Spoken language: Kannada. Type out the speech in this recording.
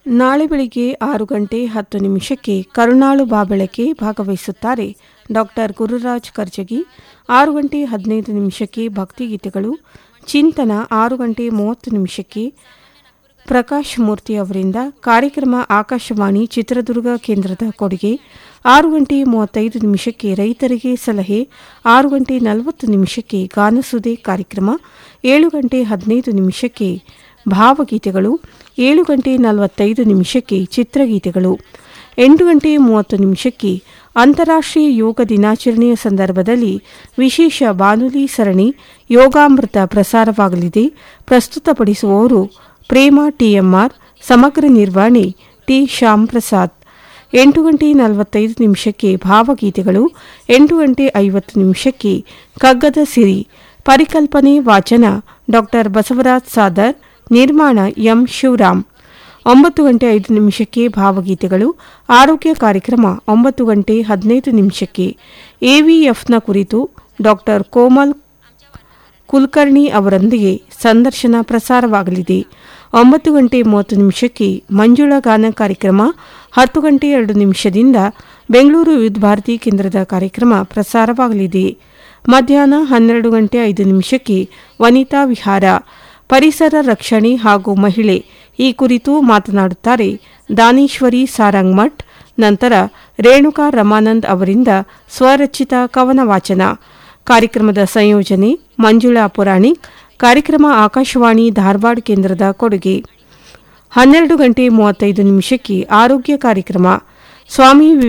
ನಾಳೆ ಬೆಳಿಗ್ಗೆ ಆರು ಗಂಟೆ ಹತ್ತು ನಿಮಿಷಕ್ಕೆ ಕರುಣಾಳು ಬಾಬೆಳಕೆ ಭಾಗವಹಿಸುತ್ತಾರೆ ಡಾಕ್ಟರ್ ಗುರುರಾಜ್ ಕರ್ಜಗಿ ಆರು ಗಂಟೆ ಹದಿನೈದು ನಿಮಿಷಕ್ಕೆ ಭಕ್ತಿಗೀತೆಗಳು ಚಿಂತನ ಆರು ಗಂಟೆ ಮೂವತ್ತು ನಿಮಿಷಕ್ಕೆ ಪ್ರಕಾಶ್ ಮೂರ್ತಿ ಅವರಿಂದ ಕಾರ್ಯಕ್ರಮ ಆಕಾಶವಾಣಿ ಚಿತ್ರದುರ್ಗ ಕೇಂದ್ರದ ಕೊಡುಗೆ ಆರು ಗಂಟೆ ಮೂವತ್ತೈದು ನಿಮಿಷಕ್ಕೆ ರೈತರಿಗೆ ಸಲಹೆ ಆರು ಗಂಟೆ ನಲವತ್ತು ನಿಮಿಷಕ್ಕೆ ಗಾನಸುದೆ ಕಾರ್ಯಕ್ರಮ ಏಳು ಗಂಟೆ ಹದಿನೈದು ನಿಮಿಷಕ್ಕೆ ಭಾವಗೀತೆಗಳು ಏಳು ಗಂಟೆ ನಲವತ್ತೈದು ನಿಮಿಷಕ್ಕೆ ಚಿತ್ರಗೀತೆಗಳು ಎಂಟು ಗಂಟೆ ಮೂವತ್ತು ನಿಮಿಷಕ್ಕೆ ಅಂತಾರಾಷ್ಟ್ರೀಯ ಯೋಗ ದಿನಾಚರಣೆಯ ಸಂದರ್ಭದಲ್ಲಿ ವಿಶೇಷ ಬಾನುಲಿ ಸರಣಿ ಯೋಗಾಮೃತ ಪ್ರಸಾರವಾಗಲಿದೆ ಪ್ರಸ್ತುತಪಡಿಸುವವರು ಪ್ರೇಮ ಟಿಎಂಆರ್ ಸಮಗ್ರ ನಿರ್ವಹಣೆ ಟಿ ಶ್ಯಾಮ್ ಪ್ರಸಾದ್ ಎಂಟು ಗಂಟೆ ನಲವತ್ತೈದು ನಿಮಿಷಕ್ಕೆ ಭಾವಗೀತೆಗಳು ಎಂಟು ಗಂಟೆ ಐವತ್ತು ನಿಮಿಷಕ್ಕೆ ಕಗ್ಗದ ಸಿರಿ ಪರಿಕಲ್ಪನೆ ವಾಚನ ಡಾಕ್ಟರ್ ಬಸವರಾಜ್ ಸಾದರ್ ನಿರ್ಮಾಣ ಎಂ ಶಿವರಾಮ್ ಒಂಬತ್ತು ಗಂಟೆ ಐದು ನಿಮಿಷಕ್ಕೆ ಭಾವಗೀತೆಗಳು ಆರೋಗ್ಯ ಕಾರ್ಯಕ್ರಮ ಒಂಬತ್ತು ಗಂಟೆ ಹದಿನೈದು ನಿಮಿಷಕ್ಕೆ ಎವಿಎಫ್ನ ಕುರಿತು ಡಾಕ್ಟರ್ ಕೋಮಲ್ ಕುಲಕರ್ಣಿ ಅವರೊಂದಿಗೆ ಸಂದರ್ಶನ ಪ್ರಸಾರವಾಗಲಿದೆ ಒಂಬತ್ತು ಗಂಟೆ ಮೂವತ್ತು ನಿಮಿಷಕ್ಕೆ ಮಂಜುಳಾ ಗಾನ ಕಾರ್ಯಕ್ರಮ ಹತ್ತು ಗಂಟೆ ಎರಡು ನಿಮಿಷದಿಂದ ಬೆಂಗಳೂರು ವಿವಿಧ ಭಾರತಿ ಕೇಂದ್ರದ ಕಾರ್ಯಕ್ರಮ ಪ್ರಸಾರವಾಗಲಿದೆ ಮಧ್ಯಾಹ್ನ ಹನ್ನೆರಡು ಗಂಟೆ ಐದು ನಿಮಿಷಕ್ಕೆ ವನಿತಾ ವಿಹಾರ ಪರಿಸರ ರಕ್ಷಣೆ ಹಾಗೂ ಮಹಿಳೆ ಈ ಕುರಿತು ಮಾತನಾಡುತ್ತಾರೆ ದಾನೇಶ್ವರಿ ಸಾರಂಗ್ಮಠ್ ನಂತರ ರೇಣುಕಾ ರಮಾನಂದ್ ಅವರಿಂದ ಸ್ವರಚಿತ ಕವನ ವಾಚನ ಕಾರ್ಯಕ್ರಮದ ಸಂಯೋಜನೆ ಮಂಜುಳಾ ಪುರಾಣಿಕ್ ಕಾರ್ಯಕ್ರಮ ಆಕಾಶವಾಣಿ ಧಾರವಾಡ ಕೇಂದ್ರದ ಕೊಡುಗೆ ಹನ್ನೆರಡು ಗಂಟೆ ಮೂವತ್ತೈದು ನಿಮಿಷಕ್ಕೆ ಆರೋಗ್ಯ ಕಾರ್ಯಕ್ರಮ ಸ್ವಾಮಿ